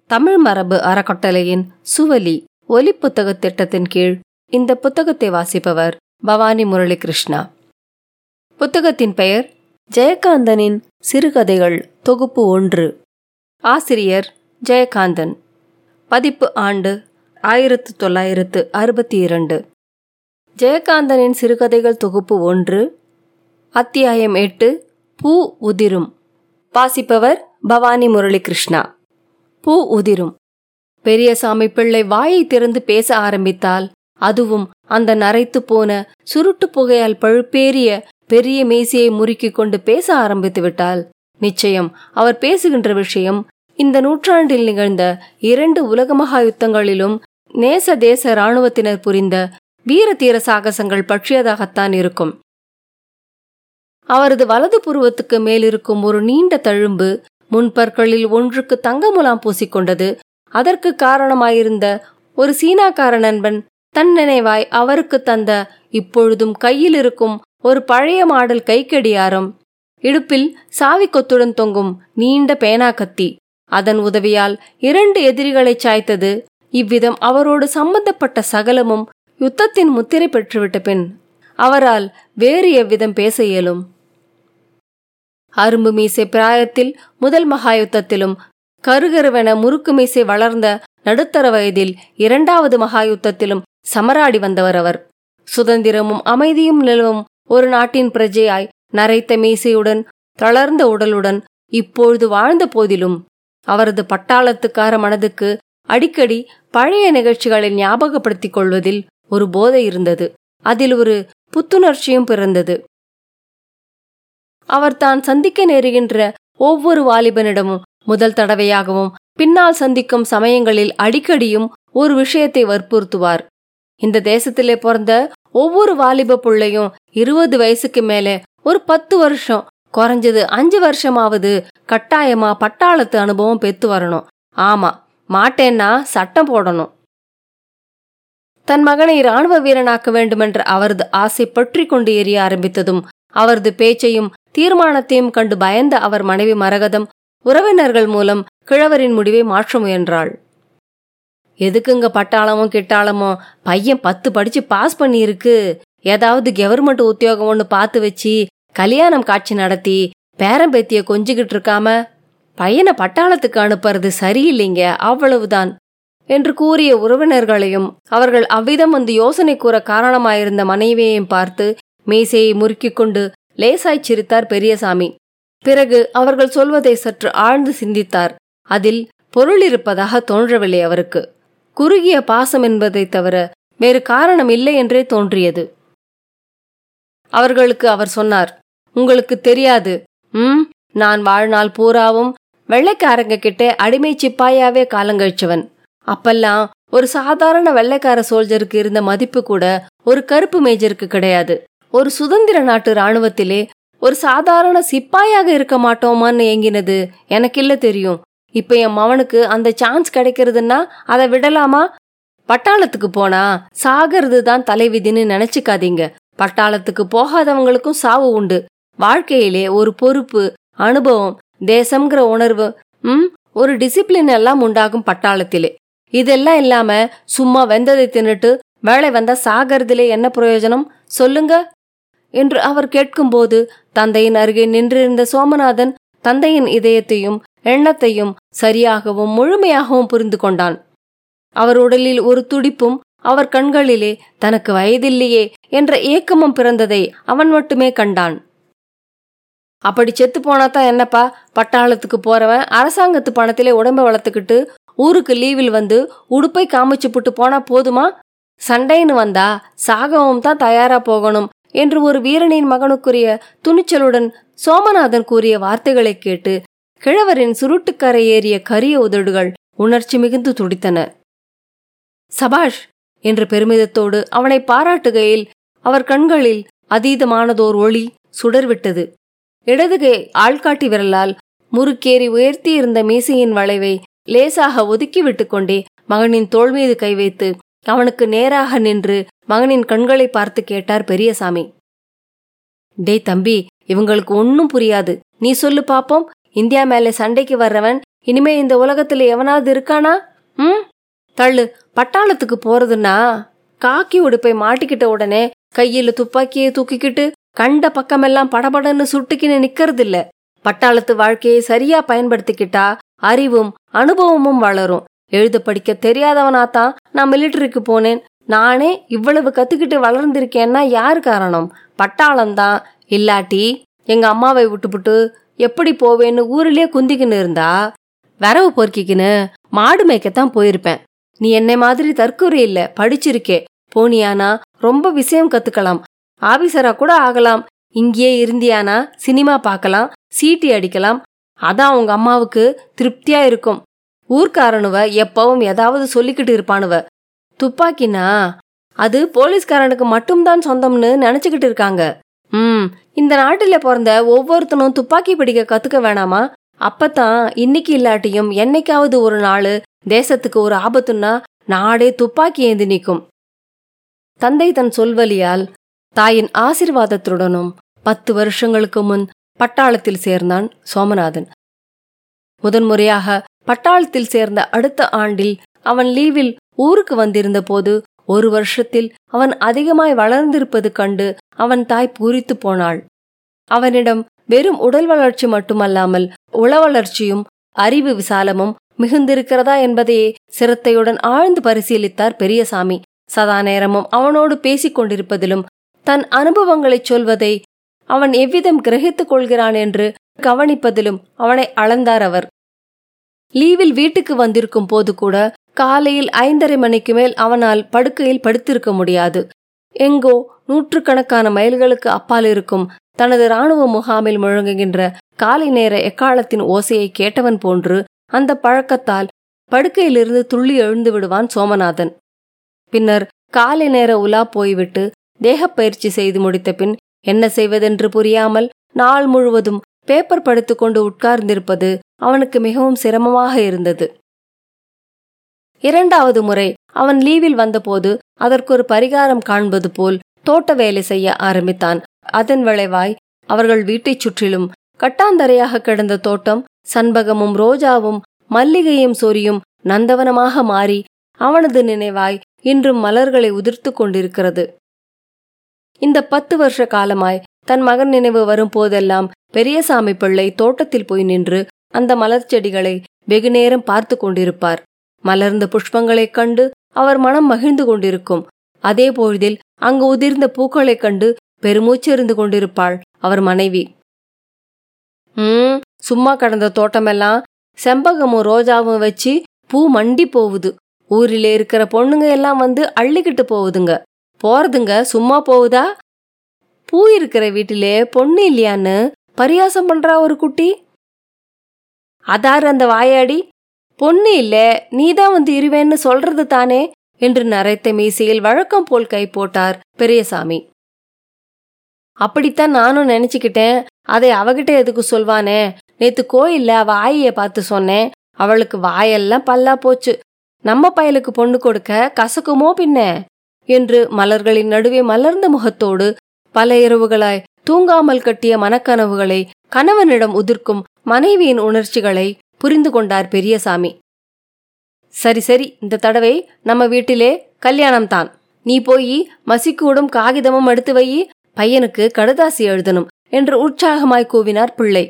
தமிழ் மரபு அறக்கட்டளையின் சுவலி ஒலி புத்தக திட்டத்தின் கீழ் இந்த புத்தகத்தை வாசிப்பவர் பவானி முரளி கிருஷ்ணா புத்தகத்தின் பெயர் ஜெயகாந்தனின் சிறுகதைகள் தொகுப்பு ஒன்று ஆசிரியர் ஜெயகாந்தன் பதிப்பு ஆண்டு ஆயிரத்து தொள்ளாயிரத்து அறுபத்தி இரண்டு ஜெயகாந்தனின் சிறுகதைகள் தொகுப்பு ஒன்று அத்தியாயம் எட்டு பூ உதிரும் வாசிப்பவர் பவானி முரளி கிருஷ்ணா பூ உதிரும் பெரியசாமி பிள்ளை வாயை திறந்து பேச ஆரம்பித்தால் அதுவும் அந்த நரைத்து போன சுருட்டு புகையால் பழுப்பேறிய பெரிய மேசையை முறுக்கிக் கொண்டு பேச ஆரம்பித்து விட்டால் நிச்சயம் அவர் பேசுகின்ற விஷயம் இந்த நூற்றாண்டில் நிகழ்ந்த இரண்டு உலக மகா யுத்தங்களிலும் நேச தேச இராணுவத்தினர் புரிந்த வீர தீர சாகசங்கள் பற்றியதாகத்தான் இருக்கும் அவரது வலது புருவத்துக்கு மேலிருக்கும் ஒரு நீண்ட தழும்பு முன்பற்களில் ஒன்றுக்கு தங்க முலாம் பூசிக்கொண்டது அதற்கு காரணமாயிருந்த ஒரு சீனாக்கார நண்பன் தன் நினைவாய் அவருக்கு தந்த இப்பொழுதும் கையில் இருக்கும் ஒரு பழைய மாடல் கைக்கடியாரம் இடுப்பில் சாவி கொத்துடன் தொங்கும் நீண்ட பேனா கத்தி அதன் உதவியால் இரண்டு எதிரிகளை சாய்த்தது இவ்விதம் அவரோடு சம்பந்தப்பட்ட சகலமும் யுத்தத்தின் முத்திரை பெற்றுவிட்ட பின் அவரால் வேறு எவ்விதம் பேச இயலும் அரும்பு மீசை பிராயத்தில் முதல் மகா யுத்தத்திலும் கருகருவென முறுக்கு மீசை வளர்ந்த நடுத்தர வயதில் இரண்டாவது மகா யுத்தத்திலும் சமராடி வந்தவர் அவர் சுதந்திரமும் அமைதியும் நிலவும் ஒரு நாட்டின் பிரஜையாய் நரைத்த மீசையுடன் தளர்ந்த உடலுடன் இப்பொழுது வாழ்ந்த போதிலும் அவரது பட்டாளத்துக்கார மனதுக்கு அடிக்கடி பழைய நிகழ்ச்சிகளை ஞாபகப்படுத்திக் கொள்வதில் ஒரு போதை இருந்தது அதில் ஒரு புத்துணர்ச்சியும் பிறந்தது அவர் தான் சந்திக்க நேருகின்ற ஒவ்வொரு வாலிபனிடமும் முதல் தடவையாகவும் பின்னால் சந்திக்கும் சமயங்களில் அடிக்கடியும் ஒரு விஷயத்தை வற்புறுத்துவார் இந்த தேசத்திலே பிறந்த ஒவ்வொரு வாலிப புள்ளையும் இருபது வயசுக்கு மேலே ஒரு பத்து வருஷம் குறைஞ்சது அஞ்சு வருஷமாவது கட்டாயமா பட்டாளத்து அனுபவம் பெத்து வரணும் ஆமா மாட்டேன்னா சட்டம் போடணும் தன் மகனை இராணுவ வீரனாக்க வேண்டுமென்ற அவரது ஆசை பற்றி கொண்டு எரிய ஆரம்பித்ததும் அவரது பேச்சையும் தீர்மானத்தையும் கண்டு பயந்த அவர் மனைவி மரகதம் உறவினர்கள் மூலம் கிழவரின் முடிவை மாற்ற முயன்றாள் எதுக்குங்க பட்டாளமும் கிட்டாளமோ பையன் பத்து படிச்சு பாஸ் பண்ணியிருக்கு ஏதாவது கவர்மெண்ட் உத்தியோகம் ஒன்று பார்த்து வச்சு கல்யாணம் காட்சி நடத்தி பேரம்பேத்திய கொஞ்சிக்கிட்டு இருக்காம பையனை பட்டாளத்துக்கு அனுப்புறது சரியில்லைங்க அவ்வளவுதான் என்று கூறிய உறவினர்களையும் அவர்கள் அவ்விதம் வந்து யோசனை கூற காரணமாயிருந்த மனைவியையும் பார்த்து மீசையை முறுக்கிக் கொண்டு லேசாய் சிரித்தார் பெரியசாமி பிறகு அவர்கள் சொல்வதை சற்று ஆழ்ந்து சிந்தித்தார் அதில் பொருள் இருப்பதாக தோன்றவில்லை அவருக்கு குறுகிய பாசம் என்பதை தவிர வேறு காரணம் இல்லை என்றே தோன்றியது அவர்களுக்கு அவர் சொன்னார் உங்களுக்கு தெரியாது ம் நான் வாழ்நாள் பூராவும் வெள்ளைக்காரங்க கிட்ட அடிமை சிப்பாயாவே காலங்கழிச்சவன் அப்பெல்லாம் ஒரு சாதாரண வெள்ளைக்கார சோல்ஜருக்கு இருந்த மதிப்பு கூட ஒரு கருப்பு மேஜருக்கு கிடையாது ஒரு சுதந்திர நாட்டு ராணுவத்திலே ஒரு சாதாரண சிப்பாயாக இருக்க மாட்டோமான்னு ஏங்கினது எனக்கு இல்ல தெரியும் இப்ப என் மவனுக்கு அந்த சான்ஸ் கிடைக்கிறதுன்னா அதை விடலாமா பட்டாளத்துக்கு போனா சாகிறது தான் தலைவிதின்னு நினைச்சுக்காதீங்க பட்டாளத்துக்கு போகாதவங்களுக்கும் சாவு உண்டு வாழ்க்கையிலே ஒரு பொறுப்பு அனுபவம் தேசம்ங்கிற உணர்வு ம் ஒரு டிசிப்ளின் எல்லாம் உண்டாகும் பட்டாளத்திலே இதெல்லாம் இல்லாம சும்மா வெந்ததை தின்னுட்டு வேலை வந்தா சாகிறதுலே என்ன பிரயோஜனம் சொல்லுங்க என்று அவர் கேட்கும்போது தந்தையின் அருகே நின்றிருந்த சோமநாதன் தந்தையின் இதயத்தையும் எண்ணத்தையும் சரியாகவும் முழுமையாகவும் புரிந்து கொண்டான் அவர் உடலில் ஒரு துடிப்பும் அவர் கண்களிலே தனக்கு வயதில்லையே என்ற ஏக்கமும் பிறந்ததை அவன் மட்டுமே கண்டான் அப்படி செத்து போனாதான் என்னப்பா பட்டாளத்துக்கு போறவன் அரசாங்கத்து பணத்திலே உடம்ப வளர்த்துக்கிட்டு ஊருக்கு லீவில் வந்து உடுப்பை காமிச்சு புட்டு போனா போதுமா சண்டைன்னு வந்தா சாகவும் தான் தயாரா போகணும் என்று ஒரு வீரனின் மகனுக்குரிய துணிச்சலுடன் சோமநாதன் கூறிய வார்த்தைகளை கேட்டு கிழவரின் சுருட்டுக்கரை ஏறிய கரிய உதடுகள் உணர்ச்சி மிகுந்து துடித்தன சபாஷ் என்ற பெருமிதத்தோடு அவனை பாராட்டுகையில் அவர் கண்களில் அதீதமானதோர் ஒளி சுடர்விட்டது இடதுகை ஆள்காட்டி விரலால் முறுக்கேறி உயர்த்தி இருந்த மீசையின் வளைவை லேசாக ஒதுக்கி விட்டுக்கொண்டே மகனின் தோள் மீது கை வைத்து அவனுக்கு நேராக நின்று மகனின் கண்களை பார்த்து கேட்டார் பெரியசாமி டேய் தம்பி இவங்களுக்கு ஒன்னும் புரியாது நீ சொல்லு பாப்போம் இந்தியா மேலே சண்டைக்கு வர்றவன் இனிமே இந்த உலகத்துல எவனாவது இருக்கானா ம் தள்ளு பட்டாளத்துக்கு போறதுன்னா காக்கி உடுப்பை மாட்டிக்கிட்ட உடனே கையில துப்பாக்கியை தூக்கிக்கிட்டு கண்ட பக்கமெல்லாம் படபடன்னு சுட்டுக்கின்னு நிக்கிறது இல்ல பட்டாளத்து வாழ்க்கையை சரியா பயன்படுத்திக்கிட்டா அறிவும் அனுபவமும் வளரும் எழுத படிக்க தெரியாதவனாத்தான் நான் மிலிட்டரிக்கு போனேன் நானே இவ்வளவு கத்துக்கிட்டு வளர்ந்திருக்கேன்னா யாரு காரணம் பட்டாளம்தான் இல்லாட்டி எங்க அம்மாவை விட்டுப்புட்டு எப்படி போவேன்னு ஊரிலேயே குந்திக்கின்னு இருந்தா வரவு பொறுக்கிக்கின்னு மாடு மேய்க்கத்தான் போயிருப்பேன் நீ என்னை மாதிரி தற்கொலை இல்ல படிச்சிருக்கே போனியானா ரொம்ப விஷயம் கத்துக்கலாம் ஆபீசரா கூட ஆகலாம் இங்கேயே இருந்தியானா சினிமா பார்க்கலாம் சீட்டி அடிக்கலாம் அதான் உங்க அம்மாவுக்கு திருப்தியா இருக்கும் ஊர்க்காரனுவ எப்பவும் ஏதாவது சொல்லிக்கிட்டு இருப்பானுவ துப்பாக்கினா அது போலீஸ்காரனுக்கு மட்டும்தான் சொந்தம்னு நினைச்சுக்கிட்டு இருக்காங்க ம் இந்த நாட்டில பிறந்த ஒவ்வொருத்தனும் துப்பாக்கி பிடிக்க கத்துக்க வேணாமா அப்பதான் இன்னைக்கு இல்லாட்டியும் என்னைக்காவது ஒரு நாள் தேசத்துக்கு ஒரு ஆபத்துன்னா நாடே துப்பாக்கி ஏந்தி நிற்கும் தந்தை தன் சொல்வலியால் தாயின் ஆசிர்வாதத்துடனும் பத்து வருஷங்களுக்கு முன் பட்டாளத்தில் சேர்ந்தான் சோமநாதன் முதன்முறையாக பட்டாளத்தில் சேர்ந்த அடுத்த ஆண்டில் அவன் லீவில் ஊருக்கு வந்திருந்த போது ஒரு வருஷத்தில் அவன் அதிகமாய் வளர்ந்திருப்பது கண்டு அவன் தாய் பூரித்து போனாள் அவனிடம் வெறும் உடல் வளர்ச்சி மட்டுமல்லாமல் உள வளர்ச்சியும் அறிவு விசாலமும் மிகுந்திருக்கிறதா என்பதையே சிரத்தையுடன் ஆழ்ந்து பரிசீலித்தார் பெரியசாமி சதா நேரமும் அவனோடு பேசிக் கொண்டிருப்பதிலும் தன் அனுபவங்களைச் சொல்வதை அவன் எவ்விதம் கிரகித்துக் கொள்கிறான் என்று கவனிப்பதிலும் அவனை அளந்தார் அவர் லீவில் வீட்டுக்கு வந்திருக்கும் போது கூட காலையில் ஐந்தரை மணிக்கு மேல் அவனால் படுக்கையில் படுத்திருக்க முடியாது எங்கோ நூற்றுக்கணக்கான மைல்களுக்கு அப்பால் இருக்கும் தனது இராணுவ முகாமில் முழங்குகின்ற காலை நேர எக்காலத்தின் ஓசையை கேட்டவன் போன்று அந்த பழக்கத்தால் படுக்கையிலிருந்து துள்ளி எழுந்து விடுவான் சோமநாதன் பின்னர் காலை நேர உலா போய்விட்டு தேகப்பயிற்சி செய்து முடித்த பின் என்ன செய்வதென்று புரியாமல் நாள் முழுவதும் பேப்பர் படித்துக்கொண்டு உட்கார்ந்திருப்பது அவனுக்கு மிகவும் சிரமமாக இருந்தது இரண்டாவது முறை அவன் லீவில் வந்தபோது அதற்கொரு பரிகாரம் காண்பது போல் தோட்ட வேலை செய்ய ஆரம்பித்தான் அதன் விளைவாய் அவர்கள் வீட்டைச் சுற்றிலும் கட்டாந்தரையாக கிடந்த தோட்டம் சண்பகமும் ரோஜாவும் மல்லிகையும் சொரியும் நந்தவனமாக மாறி அவனது நினைவாய் இன்றும் மலர்களை உதிர்த்து கொண்டிருக்கிறது இந்த பத்து வருஷ காலமாய் தன் மகன் நினைவு வரும் போதெல்லாம் பெரியசாமி பிள்ளை தோட்டத்தில் போய் நின்று அந்த மலர் செடிகளை வெகுநேரம் பார்த்து கொண்டிருப்பார் மலர்ந்த புஷ்பங்களைக் கண்டு அவர் மனம் மகிழ்ந்து கொண்டிருக்கும் அதே பொழுதில் அங்கு உதிர்ந்த பூக்களைக் கண்டு பெருமூச்சு இருந்து கொண்டிருப்பாள் அவர் மனைவி ம் சும்மா கடந்த தோட்டமெல்லாம் செம்பகமும் ரோஜாவும் வச்சு பூ மண்டி போகுது ஊரிலே இருக்கிற பொண்ணுங்க எல்லாம் வந்து அள்ளிக்கிட்டு போகுதுங்க போறதுங்க சும்மா போகுதா பூ இருக்கிற வீட்டிலே பொண்ணு இல்லையான்னு பரியாசம் பண்றா ஒரு குட்டி அதார் அந்த வாயாடி பொண்ணு இல்ல நீதான் வந்து இருவேன்னு சொல்றது தானே என்று நரைத்த மீசையில் வழக்கம் போல் கை போட்டார் பெரியசாமி அப்படித்தான் நானும் நினைச்சுக்கிட்டேன் அதை அவகிட்ட எதுக்கு சொல்வானே நேத்து கோயில்ல அவ ஆயிய பார்த்து சொன்னேன் அவளுக்கு வாயெல்லாம் பல்லா போச்சு நம்ம பயலுக்கு பொண்ணு கொடுக்க கசக்குமோ பின்ன என்று மலர்களின் நடுவே மலர்ந்த முகத்தோடு பல இரவுகளாய் தூங்காமல் கட்டிய மனக்கனவுகளை கணவனிடம் உதிர்க்கும் மனைவியின் உணர்ச்சிகளை புரிந்து கொண்டார் பெரியசாமி சரி சரி இந்த தடவை நம்ம வீட்டிலே கல்யாணம்தான் நீ போய் மசிக்கூடும் காகிதமும் எடுத்து வை பையனுக்கு கடுதாசி எழுதணும் என்று உற்சாகமாய் கூவினார் பிள்ளை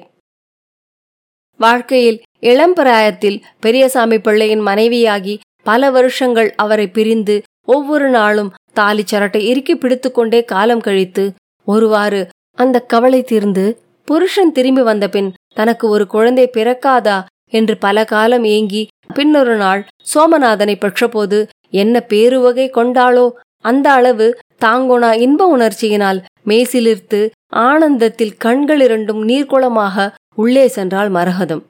வாழ்க்கையில் இளம்பிராயத்தில் பெரியசாமி பிள்ளையின் மனைவியாகி பல வருஷங்கள் அவரை பிரிந்து ஒவ்வொரு நாளும் தாலி சரட்டை இறுக்கி பிடித்துக்கொண்டே காலம் கழித்து ஒருவாறு அந்த கவலை தீர்ந்து புருஷன் திரும்பி வந்த பின் தனக்கு ஒரு குழந்தை பிறக்காதா என்று பல காலம் ஏங்கி பின்னொரு நாள் சோமநாதனை பெற்றபோது என்ன பேருவகை கொண்டாளோ அந்த அளவு தாங்கோனா இன்ப உணர்ச்சியினால் மேசிலிர்த்து ஆனந்தத்தில் கண்கள் இரண்டும் நீர்க்குளமாக உள்ளே சென்றாள் மரகதம்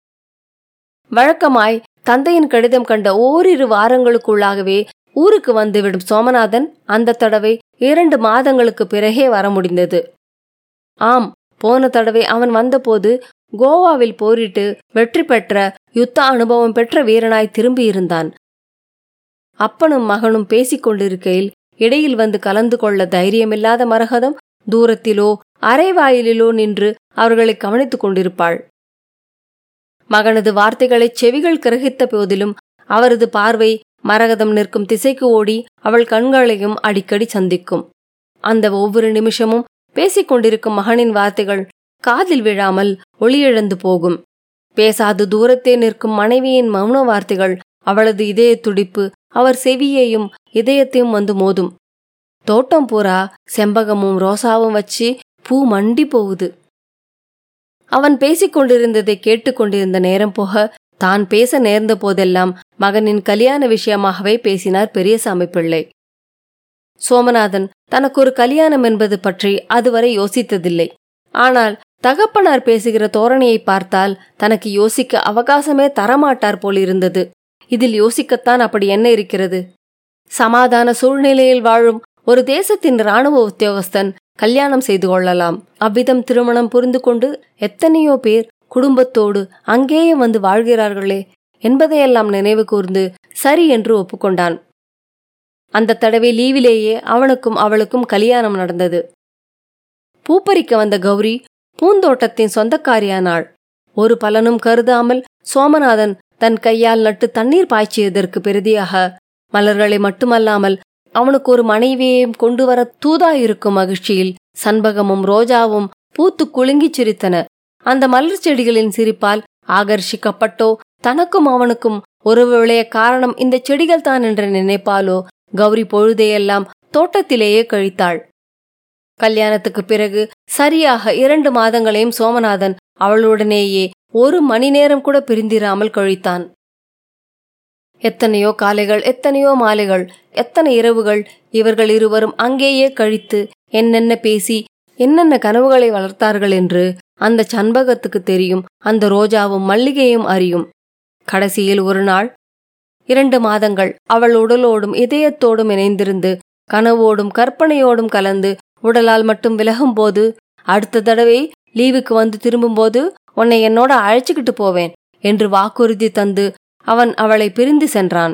வழக்கமாய் தந்தையின் கடிதம் கண்ட ஓரிரு வாரங்களுக்குள்ளாகவே ஊருக்கு வந்துவிடும் சோமநாதன் அந்த தடவை இரண்டு மாதங்களுக்கு பிறகே வர முடிந்தது ஆம் போன தடவை அவன் வந்தபோது கோவாவில் போரிட்டு வெற்றி பெற்ற யுத்த அனுபவம் பெற்ற வீரனாய் திரும்பியிருந்தான் அப்பனும் மகனும் பேசிக் கொண்டிருக்கையில் இடையில் வந்து கலந்து கொள்ள தைரியமில்லாத மரகதம் தூரத்திலோ அரைவாயிலிலோ நின்று அவர்களை கவனித்துக் கொண்டிருப்பாள் மகனது வார்த்தைகளை செவிகள் கிரகித்த போதிலும் அவரது பார்வை மரகதம் நிற்கும் திசைக்கு ஓடி அவள் கண்களையும் அடிக்கடி சந்திக்கும் அந்த ஒவ்வொரு நிமிஷமும் பேசிக் கொண்டிருக்கும் மகனின் வார்த்தைகள் காதில் விழாமல் ஒளியிழந்து போகும் பேசாது தூரத்தே நிற்கும் மனைவியின் மௌன வார்த்தைகள் அவளது இதய துடிப்பு அவர் செவியையும் இதயத்தையும் வந்து மோதும் தோட்டம் பூரா செம்பகமும் ரோசாவும் வச்சு பூ மண்டி போகுது அவன் பேசிக் கொண்டிருந்ததை கேட்டுக்கொண்டிருந்த நேரம் போக தான் பேச நேர்ந்த போதெல்லாம் மகனின் கல்யாண விஷயமாகவே பேசினார் பெரியசாமி பிள்ளை சோமநாதன் தனக்கு ஒரு கல்யாணம் என்பது பற்றி அதுவரை யோசித்ததில்லை ஆனால் தகப்பனார் பேசுகிற தோரணையை பார்த்தால் தனக்கு யோசிக்க அவகாசமே தரமாட்டார் போலிருந்தது இதில் யோசிக்கத்தான் அப்படி என்ன இருக்கிறது சமாதான சூழ்நிலையில் வாழும் ஒரு தேசத்தின் இராணுவ உத்தியோகஸ்தன் கல்யாணம் செய்து கொள்ளலாம் அவ்விதம் திருமணம் புரிந்து கொண்டு எத்தனையோ பேர் குடும்பத்தோடு அங்கேயே வந்து வாழ்கிறார்களே என்பதையெல்லாம் நினைவு கூர்ந்து சரி என்று ஒப்புக்கொண்டான் அந்த தடவை லீவிலேயே அவனுக்கும் அவளுக்கும் கல்யாணம் நடந்தது பூப்பறிக்க வந்த கௌரி பூந்தோட்டத்தின் சொந்தக்காரியானாள் ஒரு பலனும் கருதாமல் சோமநாதன் தன் கையால் நட்டு தண்ணீர் பாய்ச்சியதற்கு பிரதியாக மலர்களை மட்டுமல்லாமல் அவனுக்கு ஒரு மனைவியையும் கொண்டு வர தூதாயிருக்கும் மகிழ்ச்சியில் சண்பகமும் ரோஜாவும் பூத்து குலுங்கிச் சிரித்தன அந்த மலர் செடிகளின் சிரிப்பால் ஆகர்ஷிக்கப்பட்டோ தனக்கும் அவனுக்கும் உறவு விளைய காரணம் இந்த செடிகள் தான் என்று நினைப்பாலோ கௌரி பொழுதையெல்லாம் தோட்டத்திலேயே கழித்தாள் கல்யாணத்துக்கு பிறகு சரியாக இரண்டு மாதங்களையும் சோமநாதன் அவளுடனேயே ஒரு மணி நேரம் கூட பிரிந்திராமல் கழித்தான் எத்தனையோ காலைகள் எத்தனையோ மாலைகள் எத்தனை இரவுகள் இவர்கள் இருவரும் அங்கேயே கழித்து என்னென்ன பேசி என்னென்ன கனவுகளை வளர்த்தார்கள் என்று அந்த சண்பகத்துக்கு தெரியும் அந்த ரோஜாவும் மல்லிகையும் அறியும் கடைசியில் ஒரு நாள் இரண்டு மாதங்கள் அவள் உடலோடும் இதயத்தோடும் இணைந்திருந்து கனவோடும் கற்பனையோடும் கலந்து உடலால் மட்டும் விலகும்போது அடுத்த தடவை லீவுக்கு வந்து திரும்பும்போது உன்னை என்னோட அழைச்சுக்கிட்டு போவேன் என்று வாக்குறுதி தந்து அவன் அவளை பிரிந்து சென்றான்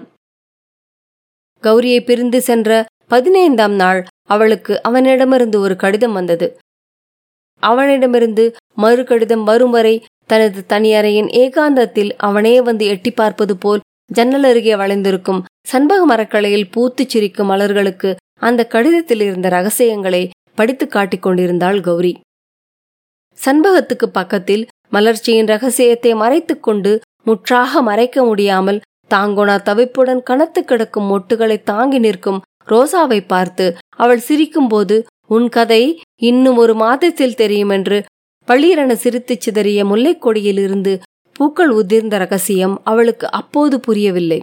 கௌரியை பிரிந்து சென்ற பதினைந்தாம் நாள் அவளுக்கு அவனிடமிருந்து ஒரு கடிதம் வந்தது அவனிடமிருந்து மறு கடிதம் வரும் வரை தனது தனியறையின் ஏகாந்தத்தில் அவனே வந்து எட்டி பார்ப்பது போல் ஜன்னல் அருகே வளைந்திருக்கும் சண்பக மரக்கலையில் பூத்துச் சிரிக்கும் மலர்களுக்கு அந்த கடிதத்தில் இருந்த ரகசியங்களை படித்து காட்டிக் கொண்டிருந்தாள் கௌரி சண்பகத்துக்கு பக்கத்தில் மலர்ச்சியின் ரகசியத்தை மறைத்துக் கொண்டு முற்றாக மறைக்க முடியாமல் தாங்கோனா தவிப்புடன் கனத்து கிடக்கும் மொட்டுகளை தாங்கி நிற்கும் ரோசாவை பார்த்து அவள் சிரிக்கும்போது உன் கதை இன்னும் ஒரு மாதத்தில் தெரியும் என்று பள்ளீரென சிரித்துச் சிதறிய முல்லைக் கொடியிலிருந்து பூக்கள் உதிர்ந்த ரகசியம் அவளுக்கு அப்போது புரியவில்லை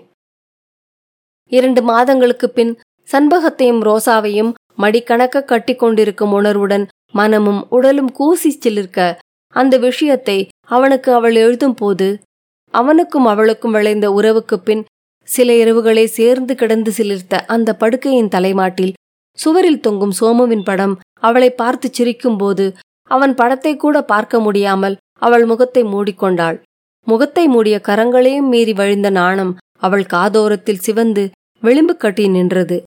இரண்டு மாதங்களுக்கு பின் சண்பகத்தையும் ரோசாவையும் மடிக்கணக்க கட்டி கொண்டிருக்கும் உணர்வுடன் மனமும் உடலும் கூசி சிலிர்க்க அந்த விஷயத்தை அவனுக்கு அவள் எழுதும் போது அவனுக்கும் அவளுக்கும் விளைந்த உறவுக்குப் பின் சில இரவுகளே சேர்ந்து கிடந்து சிலிர்த்த அந்த படுக்கையின் தலைமாட்டில் சுவரில் தொங்கும் சோமுவின் படம் அவளை பார்த்து சிரிக்கும்போது அவன் படத்தை கூட பார்க்க முடியாமல் அவள் முகத்தை மூடிக்கொண்டாள் முகத்தை மூடிய கரங்களையும் மீறி வழிந்த நாணம் அவள் காதோரத்தில் சிவந்து விளிம்பு கட்டி நின்றது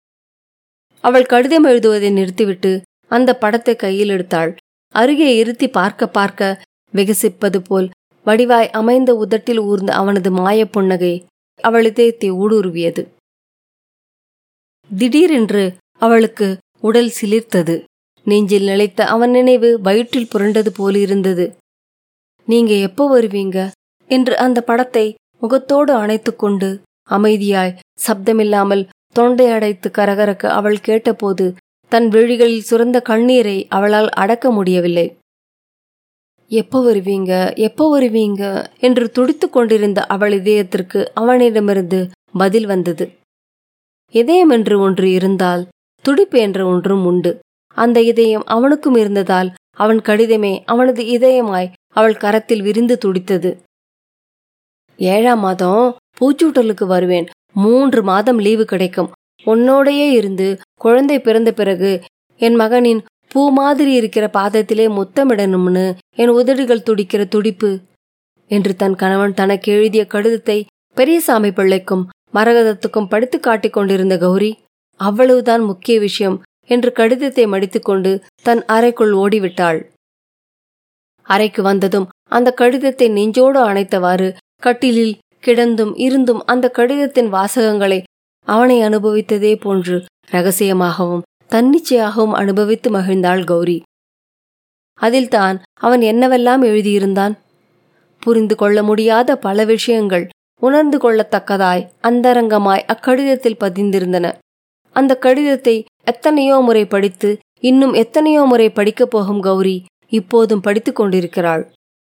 அவள் கடிதம் எழுதுவதை நிறுத்திவிட்டு அந்த படத்தை கையில் எடுத்தாள் அருகே இருத்தி பார்க்க பார்க்க விகசிப்பது போல் வடிவாய் அமைந்த உதட்டில் ஊர்ந்த அவனது மாயப் புன்னகை அவள் இதயத்தை ஊடுருவியது திடீரென்று அவளுக்கு உடல் சிலிர்த்தது நெஞ்சில் நிலைத்த அவன் நினைவு வயிற்றில் புரண்டது போலிருந்தது நீங்க எப்போ வருவீங்க என்று அந்த படத்தை முகத்தோடு அணைத்துக்கொண்டு அமைதியாய் சப்தமில்லாமல் தொண்டை அடைத்து கரகரக்க அவள் கேட்டபோது தன் விழிகளில் சுரந்த கண்ணீரை அவளால் அடக்க முடியவில்லை எப்போ வருவீங்க எப்போ வருவீங்க என்று துடித்துக் கொண்டிருந்த அவள் இதயத்திற்கு அவனிடமிருந்து பதில் வந்தது இதயம் என்று ஒன்று இருந்தால் துடிப்பு என்ற ஒன்றும் உண்டு அந்த இதயம் அவனுக்கும் இருந்ததால் அவன் கடிதமே அவனது இதயமாய் அவள் கரத்தில் விரிந்து துடித்தது ஏழாம் மாதம் பூச்சூட்டலுக்கு வருவேன் மூன்று மாதம் லீவு கிடைக்கும் உன்னோடையே இருந்து குழந்தை பிறந்த பிறகு என் மகனின் பூ மாதிரி இருக்கிற பாதத்திலே முத்தமிடணும்னு என் உதடுகள் துடிக்கிற துடிப்பு என்று தன் கணவன் தனக்கு எழுதிய கடிதத்தை பெரியசாமி பிள்ளைக்கும் மரகதத்துக்கும் படித்து காட்டிக் கொண்டிருந்த கௌரி அவ்வளவுதான் முக்கிய விஷயம் என்று கடிதத்தை மடித்துக்கொண்டு தன் அறைக்குள் ஓடிவிட்டாள் அறைக்கு வந்ததும் அந்த கடிதத்தை நெஞ்சோடு அணைத்தவாறு கட்டிலில் கிடந்தும் இருந்தும் அந்த கடிதத்தின் வாசகங்களை அவனை அனுபவித்ததே போன்று ரகசியமாகவும் தன்னிச்சையாகவும் அனுபவித்து மகிழ்ந்தாள் கௌரி அதில் தான் அவன் என்னவெல்லாம் எழுதியிருந்தான் புரிந்து கொள்ள முடியாத பல விஷயங்கள் உணர்ந்து கொள்ளத்தக்கதாய் அந்தரங்கமாய் அக்கடிதத்தில் பதிந்திருந்தன அந்த கடிதத்தை எத்தனையோ முறை படித்து இன்னும் எத்தனையோ முறை படிக்கப் போகும் கௌரி இப்போதும் படித்துக் கொண்டிருக்கிறாள்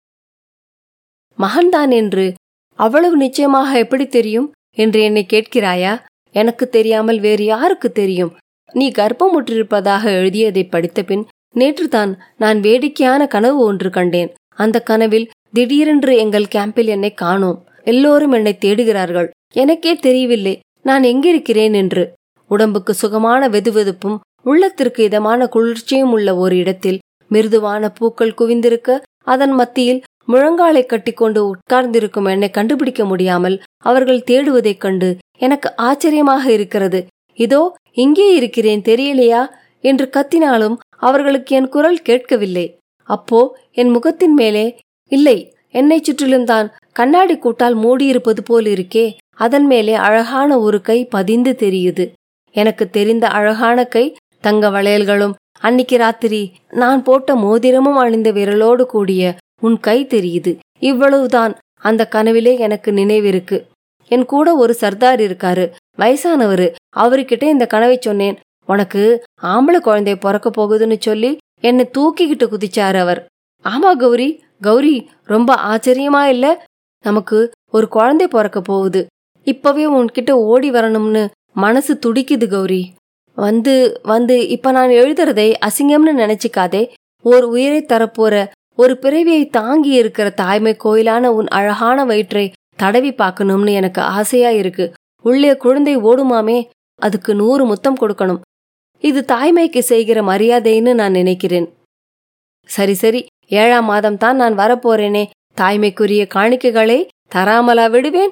மகன்தான் என்று அவ்வளவு நிச்சயமாக எப்படி தெரியும் என்று என்னை கேட்கிறாயா எனக்கு தெரியாமல் வேறு யாருக்கு தெரியும் நீ கர்ப்பமுற்றிருப்பதாக எழுதியதை படித்த பின் நேற்றுதான் நான் வேடிக்கையான கனவு ஒன்று கண்டேன் அந்த கனவில் திடீரென்று எங்கள் கேம்பில் என்னை காணோம் எல்லோரும் என்னை தேடுகிறார்கள் எனக்கே தெரியவில்லை நான் எங்கிருக்கிறேன் என்று உடம்புக்கு சுகமான வெதுவெதுப்பும் உள்ளத்திற்கு இதமான குளிர்ச்சியும் உள்ள ஒரு இடத்தில் மிருதுவான பூக்கள் குவிந்திருக்க அதன் மத்தியில் முழங்காலை கட்டிக்கொண்டு உட்கார்ந்திருக்கும் என்னை கண்டுபிடிக்க முடியாமல் அவர்கள் தேடுவதைக் கண்டு எனக்கு ஆச்சரியமாக இருக்கிறது இதோ இங்கே இருக்கிறேன் தெரியலையா என்று கத்தினாலும் அவர்களுக்கு என் குரல் கேட்கவில்லை அப்போ என் முகத்தின் மேலே இல்லை என்னை சுற்றிலும் தான் கண்ணாடி கூட்டால் மூடியிருப்பது போல் இருக்கே அதன் மேலே அழகான ஒரு கை பதிந்து தெரியுது எனக்கு தெரிந்த அழகான கை தங்க வளையல்களும் அன்னிக்கு ராத்திரி நான் போட்ட மோதிரமும் அணிந்த விரலோடு கூடிய உன் கை தெரியுது இவ்வளவுதான் அந்த கனவிலே எனக்கு நினைவிருக்கு என் கூட ஒரு சர்தார் இருக்காரு வயசானவரு அவர்கிட்ட இந்த கனவை சொன்னேன் உனக்கு ஆம்பளை குழந்தை பிறக்க போகுதுன்னு சொல்லி என்னை தூக்கிக்கிட்டு குதிச்சாரு அவர் ஆமா கௌரி கௌரி ரொம்ப ஆச்சரியமா இல்ல நமக்கு ஒரு குழந்தை பிறக்க போகுது இப்பவே உன்கிட்ட ஓடி வரணும்னு மனசு துடிக்குது கௌரி வந்து வந்து இப்ப நான் எழுதுறதை அசிங்கம்னு நினைச்சுக்காதே ஒரு உயிரை தரப்போற ஒரு பிறவியை தாங்கி இருக்கிற தாய்மை கோயிலான உன் அழகான வயிற்றை தடவி பார்க்கணும்னு எனக்கு ஆசையா இருக்கு உள்ளே குழந்தை ஓடுமாமே அதுக்கு நூறு முத்தம் கொடுக்கணும் இது தாய்மைக்கு செய்கிற மரியாதைன்னு நான் நினைக்கிறேன் சரி சரி ஏழாம் மாதம் தான் நான் வரப்போறேனே தாய்மைக்குரிய காணிக்கைகளை தராமலா விடுவேன்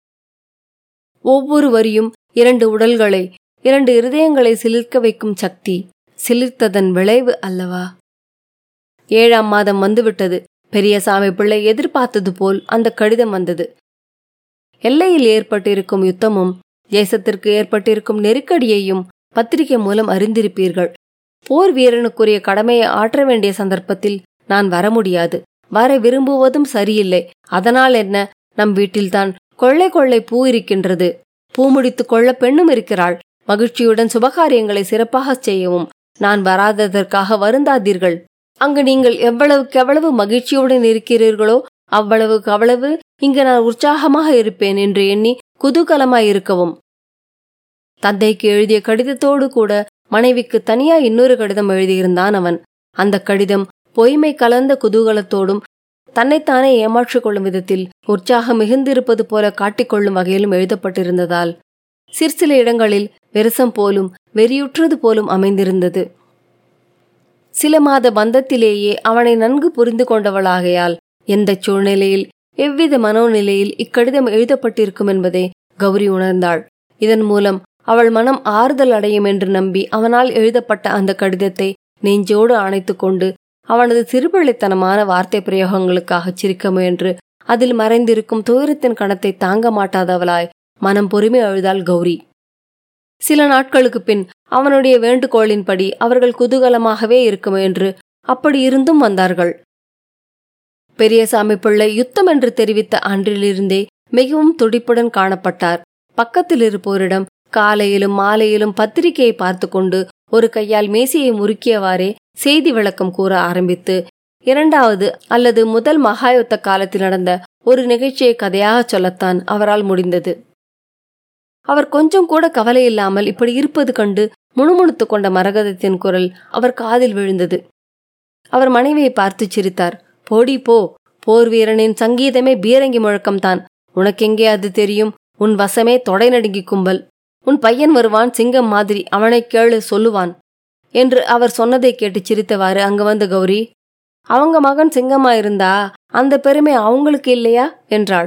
ஒவ்வொரு வரியும் இரண்டு உடல்களை இரண்டு இருதயங்களை சிலிர்க்க வைக்கும் சக்தி சிலிர்த்ததன் விளைவு அல்லவா ஏழாம் மாதம் வந்துவிட்டது பெரியசாமி பிள்ளை எதிர்பார்த்தது போல் அந்த கடிதம் வந்தது எல்லையில் ஏற்பட்டிருக்கும் யுத்தமும் தேசத்திற்கு ஏற்பட்டிருக்கும் நெருக்கடியையும் பத்திரிகை மூலம் அறிந்திருப்பீர்கள் போர் வீரனுக்குரிய கடமையை ஆற்ற வேண்டிய சந்தர்ப்பத்தில் நான் வர முடியாது வர விரும்புவதும் சரியில்லை அதனால் என்ன நம் வீட்டில்தான் கொள்ளை கொள்ளை பூ இருக்கின்றது பூ முடித்துக் கொள்ள பெண்ணும் இருக்கிறாள் மகிழ்ச்சியுடன் சுபகாரியங்களை சிறப்பாக செய்யவும் நான் வராததற்காக வருந்தாதீர்கள் அங்கு நீங்கள் எவ்வளவுக்கு எவ்வளவு மகிழ்ச்சியுடன் இருக்கிறீர்களோ அவ்வளவுக்கு அவ்வளவு இங்கு நான் உற்சாகமாக இருப்பேன் என்று எண்ணி குதூகலமாய் இருக்கவும் தந்தைக்கு எழுதிய கடிதத்தோடு கூட மனைவிக்கு தனியா இன்னொரு கடிதம் எழுதியிருந்தான் அவன் அந்த கடிதம் பொய்மை கலந்த குதூகலத்தோடும் தன்னைத்தானே ஏமாற்றிக் கொள்ளும் விதத்தில் உற்சாகம் மிகுந்திருப்பது போல காட்டிக்கொள்ளும் வகையிலும் எழுதப்பட்டிருந்ததால் சிற்சில இடங்களில் வெரசம் போலும் வெறியுற்றது போலும் அமைந்திருந்தது சில மாத பந்தத்திலேயே அவனை நன்கு புரிந்து கொண்டவளாகையால் எந்த சூழ்நிலையில் எவ்வித மனோநிலையில் இக்கடிதம் எழுதப்பட்டிருக்கும் என்பதை கௌரி உணர்ந்தாள் இதன் மூலம் அவள் மனம் ஆறுதல் அடையும் என்று நம்பி அவனால் எழுதப்பட்ட அந்த கடிதத்தை நெஞ்சோடு அணைத்து கொண்டு அவனது சிறுபிள்ளைத்தனமான வார்த்தை பிரயோகங்களுக்காக சிரிக்க முயன்று அதில் மறைந்திருக்கும் துயரத்தின் கணத்தை தாங்க மாட்டாதவளாய் மனம் பொறுமை அழுதாள் கௌரி சில நாட்களுக்கு பின் அவனுடைய வேண்டுகோளின்படி அவர்கள் குதூகலமாகவே இருக்கும் என்று அப்படி இருந்தும் வந்தார்கள் பெரியசாமி பிள்ளை யுத்தம் என்று தெரிவித்த அன்றிலிருந்தே மிகவும் துடிப்புடன் காணப்பட்டார் பக்கத்தில் இருப்போரிடம் காலையிலும் மாலையிலும் பத்திரிகையை பார்த்து கொண்டு ஒரு கையால் மேசையை முறுக்கியவாறே செய்தி விளக்கம் கூற ஆரம்பித்து இரண்டாவது அல்லது முதல் மகாயுத்த காலத்தில் நடந்த ஒரு நிகழ்ச்சியை கதையாக சொல்லத்தான் அவரால் முடிந்தது அவர் கொஞ்சம் கூட கவலை இல்லாமல் இப்படி இருப்பது கண்டு முணுமுணுத்துக் கொண்ட மரகதத்தின் குரல் அவர் காதில் விழுந்தது அவர் மனைவியை பார்த்து சிரித்தார் போடி போ போர் வீரனின் சங்கீதமே பீரங்கி முழக்கம்தான் உனக்கெங்கே அது தெரியும் உன் வசமே தொடை நடுங்கி கும்பல் உன் பையன் வருவான் சிங்கம் மாதிரி அவனை கேளு சொல்லுவான் என்று அவர் சொன்னதை கேட்டு சிரித்தவாறு அங்கு வந்த கௌரி அவங்க மகன் சிங்கமா இருந்தா அந்த பெருமை அவங்களுக்கு இல்லையா என்றாள்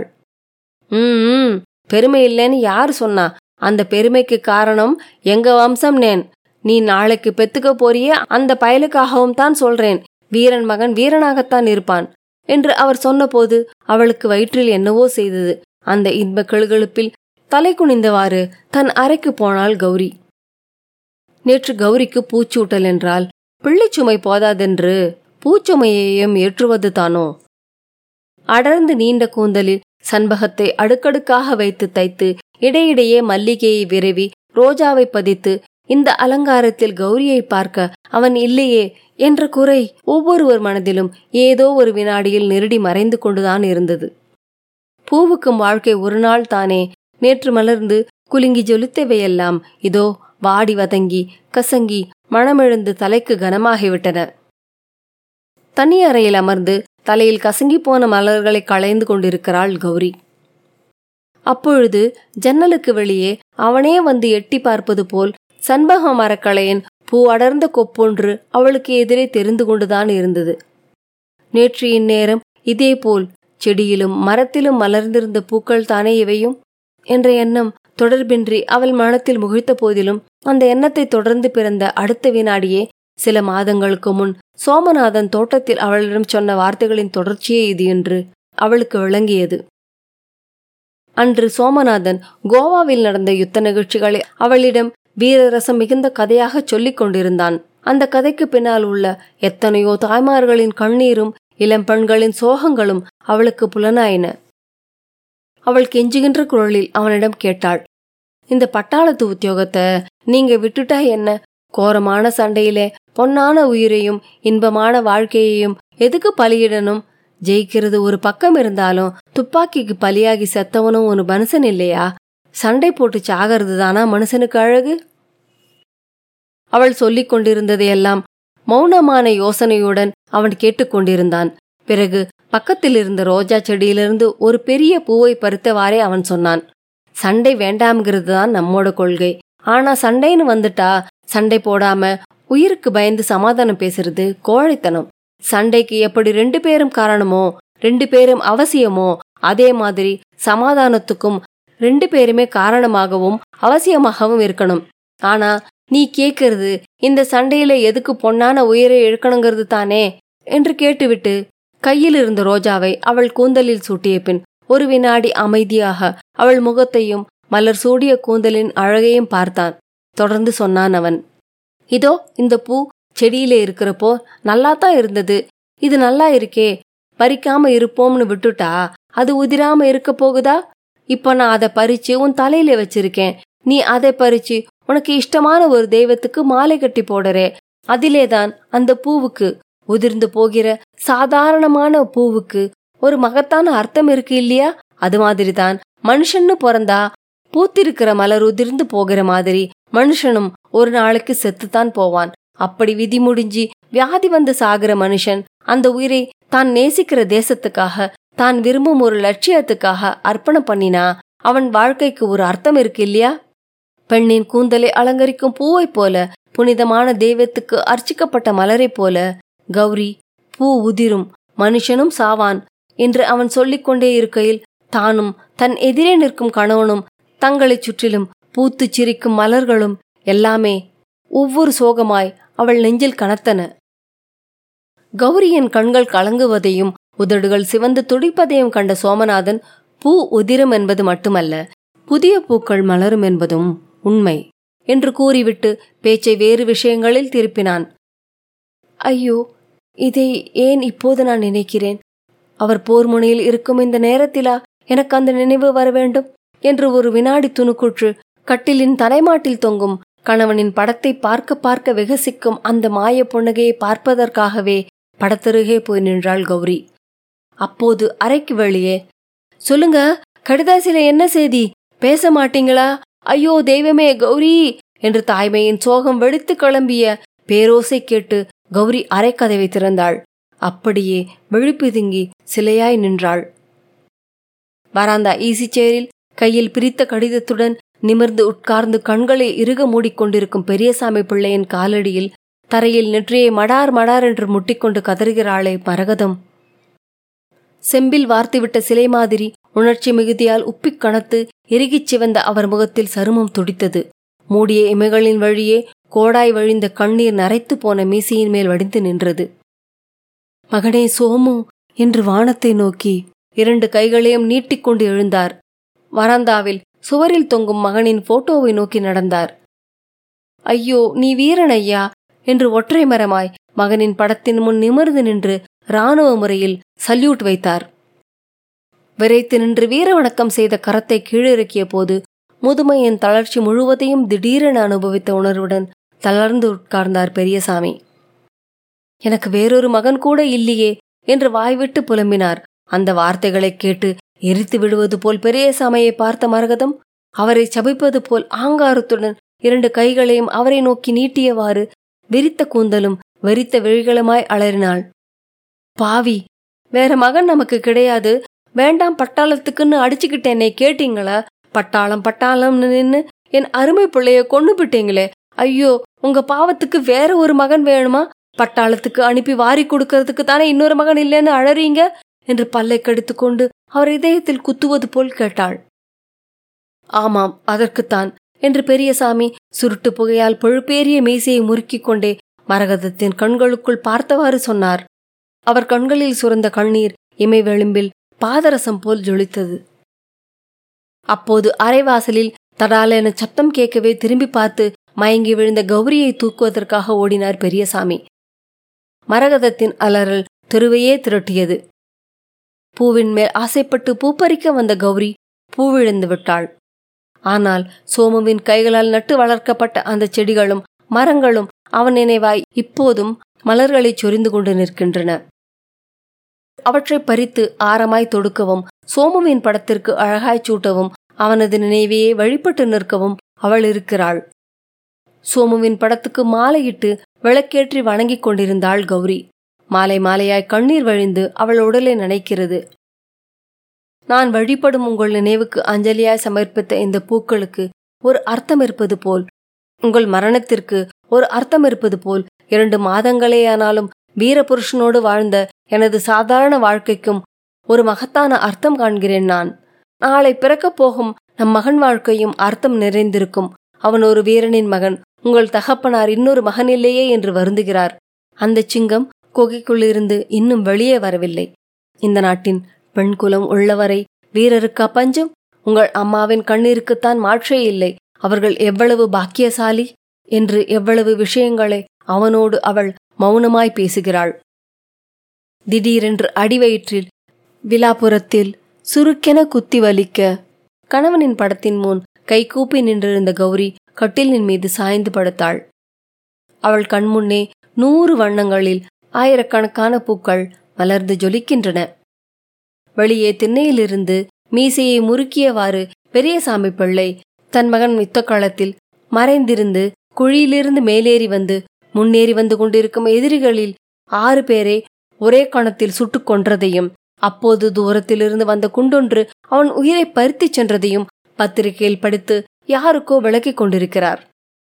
ம் பெருமை இல்லைன்னு யார் சொன்னா அந்த பெருமைக்கு காரணம் எங்க வம்சம் நேன் நீ நாளைக்கு பெத்துக்க போறியே அந்த பயலுக்காகவும் தான் சொல்றேன் வீரன் மகன் வீரனாகத்தான் இருப்பான் என்று அவர் சொன்னபோது அவளுக்கு வயிற்றில் என்னவோ செய்தது அந்த இன்ப கழுகழுப்பில் தலை குனிந்தவாறு தன் அறைக்கு போனாள் கௌரி நேற்று கௌரிக்கு பூச்சூட்டல் என்றால் பிள்ளைச்சுமை போதாதென்று பூச்சுமையையும் ஏற்றுவது தானோ அடர்ந்து நீண்ட கூந்தலில் சண்பகத்தை அடுக்கடுக்காக வைத்து தைத்து இடையிடையே மல்லிகையை விரவி ரோஜாவை பதித்து இந்த அலங்காரத்தில் கௌரியை பார்க்க அவன் இல்லையே என்ற குறை ஒவ்வொருவர் மனதிலும் ஏதோ ஒரு வினாடியில் நெருடி மறைந்து கொண்டுதான் இருந்தது பூவுக்கும் வாழ்க்கை ஒரு நாள் தானே நேற்று மலர்ந்து குலுங்கி ஜொலித்தவையெல்லாம் இதோ வாடி வதங்கி கசங்கி மணமெழுந்து தலைக்கு கனமாகிவிட்டன தனி அறையில் அமர்ந்து தலையில் கசங்கி போன மலர்களை களைந்து கொண்டிருக்கிறாள் கௌரி அப்பொழுது ஜன்னலுக்கு வெளியே அவனே வந்து எட்டி பார்ப்பது போல் சண்பக மரக்களையன் பூ அடர்ந்த கொப்பொன்று அவளுக்கு எதிரே தெரிந்து கொண்டுதான் இருந்தது நேற்று இந்நேரம் இதேபோல் செடியிலும் மரத்திலும் மலர்ந்திருந்த பூக்கள் தானே இவையும் என்ற எண்ணம் தொடர்பின்றி அவள் மனத்தில் முகிழ்த்த போதிலும் அந்த எண்ணத்தை தொடர்ந்து பிறந்த அடுத்த வினாடியே சில மாதங்களுக்கு முன் சோமநாதன் தோட்டத்தில் அவளிடம் சொன்ன வார்த்தைகளின் தொடர்ச்சியே இது என்று அவளுக்கு விளங்கியது அன்று சோமநாதன் கோவாவில் நடந்த யுத்த நிகழ்ச்சிகளை அவளிடம் வீரரசம் மிகுந்த கதையாக சொல்லிக் கொண்டிருந்தான் அந்த கதைக்கு பின்னால் உள்ள எத்தனையோ தாய்மார்களின் கண்ணீரும் இளம் பெண்களின் சோகங்களும் அவளுக்கு புலனாயின அவள் கெஞ்சுகின்ற குரலில் அவனிடம் கேட்டாள் இந்த பட்டாளத்து உத்தியோகத்தை நீங்க விட்டுட்டா என்ன கோரமான சண்டையிலே பொன்னான உயிரையும் இன்பமான வாழ்க்கையையும் எதுக்கு பலியிடணும் ஜெயிக்கிறது ஒரு பக்கம் இருந்தாலும் துப்பாக்கிக்கு பலியாகி செத்தவனும் ஒரு மனுஷன் இல்லையா சண்டை போட்டு சாகிறது தானா மனுஷனுக்கு அழகு அவள் சொல்லிக் கொண்டிருந்ததையெல்லாம் மௌனமான யோசனையுடன் அவன் கேட்டுக்கொண்டிருந்தான் பிறகு பக்கத்தில் இருந்த ரோஜா செடியிலிருந்து ஒரு பெரிய பூவை பறித்தவாறே அவன் சொன்னான் சண்டை வேண்டாம்ங்கிறது தான் நம்மோட கொள்கை ஆனா சண்டைன்னு வந்துட்டா சண்டை போடாம உயிருக்கு பயந்து சமாதானம் பேசுறது கோழைத்தனம் சண்டைக்கு எப்படி ரெண்டு பேரும் காரணமோ ரெண்டு பேரும் அவசியமோ அதே மாதிரி சமாதானத்துக்கும் ரெண்டு பேருமே காரணமாகவும் அவசியமாகவும் இருக்கணும் ஆனா நீ கேக்குறது இந்த சண்டையில எதுக்கு பொன்னான உயிரை இழுக்கணுங்கிறது தானே என்று கேட்டுவிட்டு கையில் இருந்த ரோஜாவை அவள் கூந்தலில் சூட்டிய பின் ஒரு வினாடி அமைதியாக அவள் முகத்தையும் மலர் சூடிய கூந்தலின் அழகையும் பார்த்தான் தொடர்ந்து சொன்னான் அவன் இதோ இந்த பூ செடியில இருக்கிறப்போ நல்லாத்தான் இருந்தது இது நல்லா இருக்கே பறிக்காம இருப்போம்னு விட்டுட்டா அது உதிராம இருக்க போகுதா இப்ப நான் அதை பறிச்சு உன் தலையில வச்சிருக்கேன் நீ அதை பறிச்சு உனக்கு இஷ்டமான ஒரு தெய்வத்துக்கு மாலை கட்டி போடுறே அதிலேதான் அந்த பூவுக்கு உதிர்ந்து போகிற சாதாரணமான பூவுக்கு ஒரு மகத்தான அர்த்தம் இருக்கு இல்லையா அது மாதிரிதான் மனுஷன்னு பிறந்தா பூத்திருக்கிற மலர் உதிர்ந்து போகிற மாதிரி மனுஷனும் ஒரு நாளைக்கு செத்துத்தான் போவான் அப்படி விதி முடிஞ்சு வியாதி வந்து சாகிற மனுஷன் அந்த உயிரை தான் நேசிக்கிற தேசத்துக்காக தான் விரும்பும் ஒரு லட்சியத்துக்காக அர்ப்பணம் பண்ணினா அவன் வாழ்க்கைக்கு ஒரு அர்த்தம் இருக்கு இல்லையா பெண்ணின் கூந்தலை அலங்கரிக்கும் பூவைப் போல புனிதமான தெய்வத்துக்கு அர்ச்சிக்கப்பட்ட மலரைப் போல கௌரி பூ உதிரும் மனுஷனும் சாவான் என்று அவன் சொல்லிக்கொண்டே இருக்கையில் தானும் தன் எதிரே நிற்கும் கணவனும் தங்களைச் சுற்றிலும் பூத்துச் சிரிக்கும் மலர்களும் எல்லாமே ஒவ்வொரு சோகமாய் அவள் நெஞ்சில் கனத்தன கௌரியின் கண்கள் கலங்குவதையும் உதடுகள் சிவந்து துடிப்பதையும் கண்ட சோமநாதன் பூ உதிரும் என்பது மட்டுமல்ல புதிய பூக்கள் மலரும் என்பதும் உண்மை என்று கூறிவிட்டு பேச்சை வேறு விஷயங்களில் திருப்பினான் ஐயோ இதை ஏன் இப்போது நான் நினைக்கிறேன் அவர் போர் முனையில் இருக்கும் இந்த நேரத்திலா எனக்கு அந்த நினைவு வர வேண்டும் என்று ஒரு வினாடி துணுக்குற்று கட்டிலின் தலைமாட்டில் தொங்கும் கணவனின் படத்தை பார்க்க பார்க்க விகசிக்கும் அந்த மாய புன்னகையை பார்ப்பதற்காகவே படத்தருகே போய் நின்றாள் கௌரி அப்போது அறைக்கு வெளியே சொல்லுங்க கடிதாசில என்ன செய்தி பேச மாட்டீங்களா ஐயோ தெய்வமே கௌரி என்று தாய்மையின் சோகம் வெடித்து கிளம்பிய பேரோசை கேட்டு கௌரி அரைக்கதவை திறந்தாள் அப்படியே விழிப்புதுங்கி சிலையாய் நின்றாள் வராந்தா ஈசி சேரில் கையில் பிரித்த கடிதத்துடன் நிமிர்ந்து உட்கார்ந்து கண்களை இறுக மூடிக்கொண்டிருக்கும் பெரியசாமி பிள்ளையின் காலடியில் தரையில் நெற்றியை மடார் மடார் என்று முட்டிக்கொண்டு கதறுகிறாளே மரகதம் செம்பில் வார்த்துவிட்ட சிலை மாதிரி உணர்ச்சி மிகுதியால் உப்பிக் கணத்து இறுகிச் சிவந்த அவர் முகத்தில் சருமம் துடித்தது மூடிய இமைகளின் வழியே கோடாய் வழிந்த கண்ணீர் நரைத்து போன மீசையின் மேல் வடிந்து நின்றது மகனே சோமு என்று வானத்தை நோக்கி இரண்டு கைகளையும் நீட்டிக்கொண்டு எழுந்தார் வராந்தாவில் சுவரில் தொங்கும் மகனின் போட்டோவை நோக்கி நடந்தார் ஐயோ நீ வீரன் ஐயா என்று ஒற்றை மரமாய் மகனின் படத்தின் முன் நிமிர்ந்து நின்று இராணுவ முறையில் சல்யூட் வைத்தார் விரைத்து நின்று வீர வணக்கம் செய்த கரத்தை கீழிறக்கிய போது முதுமையின் தளர்ச்சி முழுவதையும் திடீரென அனுபவித்த உணர்வுடன் தளர்ந்து உட்கார்ந்தார் பெரியசாமி எனக்கு வேறொரு மகன் கூட இல்லையே என்று வாய்விட்டு புலம்பினார் அந்த வார்த்தைகளைக் கேட்டு எரித்து விடுவது போல் பெரியசாமியை பார்த்த மரகதம் அவரை சபிப்பது போல் ஆங்காரத்துடன் இரண்டு கைகளையும் அவரை நோக்கி நீட்டியவாறு விரித்த கூந்தலும் வெறித்த விழிகளுமாய் அலறினாள் பாவி வேற மகன் நமக்கு கிடையாது வேண்டாம் பட்டாளத்துக்குன்னு அடிச்சுக்கிட்டு என்னை கேட்டீங்களா பட்டாளம் பட்டாளம்னு நின்னு என் அருமை பிள்ளைய கொண்டு விட்டீங்களே ஐயோ உங்க பாவத்துக்கு வேற ஒரு மகன் வேணுமா பட்டாளத்துக்கு அனுப்பி வாரி கொடுக்கறதுக்கு தானே இன்னொரு மகன் இல்லைன்னு அழறீங்க என்று பல்லை கடித்துக்கொண்டு அவர் இதயத்தில் குத்துவது போல் கேட்டாள் ஆமாம் அதற்குத்தான் என்று பெரியசாமி சுருட்டு புகையால் பழுப்பேறிய மீசையை முறுக்கிக் கொண்டே மரகதத்தின் கண்களுக்குள் பார்த்தவாறு சொன்னார் அவர் கண்களில் சுரந்த கண்ணீர் இமை வெளும்பில் பாதரசம் போல் ஜொலித்தது அப்போது அரைவாசலில் தடாலென சத்தம் கேட்கவே திரும்பி பார்த்து மயங்கி விழுந்த கௌரியை தூக்குவதற்காக ஓடினார் பெரியசாமி மரகதத்தின் அலறல் தெருவையே திரட்டியது பூவின் மேல் ஆசைப்பட்டு பூப்பறிக்க வந்த கௌரி பூவிழந்து விட்டாள் ஆனால் சோமுவின் கைகளால் நட்டு வளர்க்கப்பட்ட அந்த செடிகளும் மரங்களும் அவன் நினைவாய் இப்போதும் மலர்களைச் சொரிந்து கொண்டு நிற்கின்றன அவற்றை பறித்து ஆரமாய் தொடுக்கவும் சோமுவின் படத்திற்கு அழகாய்ச் சூட்டவும் அவனது நினைவையே வழிபட்டு நிற்கவும் அவள் இருக்கிறாள் சோமுவின் படத்துக்கு மாலையிட்டு விளக்கேற்றி வணங்கிக் கொண்டிருந்தாள் கௌரி மாலை மாலையாய் கண்ணீர் வழிந்து அவள் உடலை நனைக்கிறது நான் வழிபடும் உங்கள் நினைவுக்கு அஞ்சலியாய் சமர்ப்பித்த இந்த பூக்களுக்கு ஒரு அர்த்தம் இருப்பது போல் உங்கள் மரணத்திற்கு ஒரு அர்த்தம் இருப்பது போல் இரண்டு மாதங்களேயானாலும் வீரபுருஷனோடு வாழ்ந்த எனது சாதாரண வாழ்க்கைக்கும் ஒரு மகத்தான அர்த்தம் காண்கிறேன் நான் நாளை பிறக்கப் போகும் நம் மகன் வாழ்க்கையும் அர்த்தம் நிறைந்திருக்கும் அவன் ஒரு வீரனின் மகன் உங்கள் தகப்பனார் இன்னொரு மகன் இல்லையே என்று வருந்துகிறார் அந்த சிங்கம் குகைக்குள்ளிருந்து இன்னும் வெளியே வரவில்லை இந்த நாட்டின் பெண் குலம் உள்ளவரை வீரருக்கா பஞ்சம் உங்கள் அம்மாவின் கண்ணீருக்குத்தான் மாற்றே இல்லை அவர்கள் எவ்வளவு பாக்கியசாலி என்று எவ்வளவு விஷயங்களை அவனோடு அவள் மௌனமாய் பேசுகிறாள் திடீரென்று அடிவயிற்றில் விலாபுரத்தில் சுருக்கென குத்தி வலிக்க கணவனின் படத்தின் முன் கைகூப்பி நின்றிருந்த கௌரி கட்டிலின் மீது சாய்ந்து படுத்தாள் அவள் கண்முன்னே நூறு வண்ணங்களில் ஆயிரக்கணக்கான பூக்கள் மலர்ந்து ஜொலிக்கின்றன வெளியே திண்ணையிலிருந்து மீசையை முறுக்கியவாறு பெரியசாமி பிள்ளை தன் மகன் யுத்தக்களத்தில் மறைந்திருந்து குழியிலிருந்து மேலேறி வந்து முன்னேறி வந்து கொண்டிருக்கும் எதிரிகளில் ஆறு பேரை ஒரே கணத்தில் சுட்டுக் கொன்றதையும் அப்போது தூரத்திலிருந்து வந்த குண்டொன்று அவன் உயிரை பறித்துச் சென்றதையும் பத்திரிகையில் படித்து யாருக்கோ விளக்கிக் கொண்டிருக்கிறார்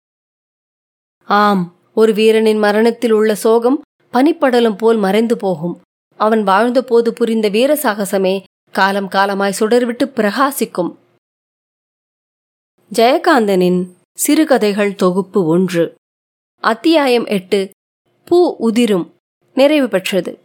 ஆம் ஒரு வீரனின் மரணத்தில் உள்ள சோகம் பனிப்படலம் போல் மறைந்து போகும் அவன் வாழ்ந்தபோது புரிந்த வீர சாகசமே காலம் காலமாய் சுடர்விட்டு பிரகாசிக்கும் ஜெயகாந்தனின் சிறுகதைகள் தொகுப்பு ஒன்று அத்தியாயம் எட்டு பூ உதிரும் நிறைவு பெற்றது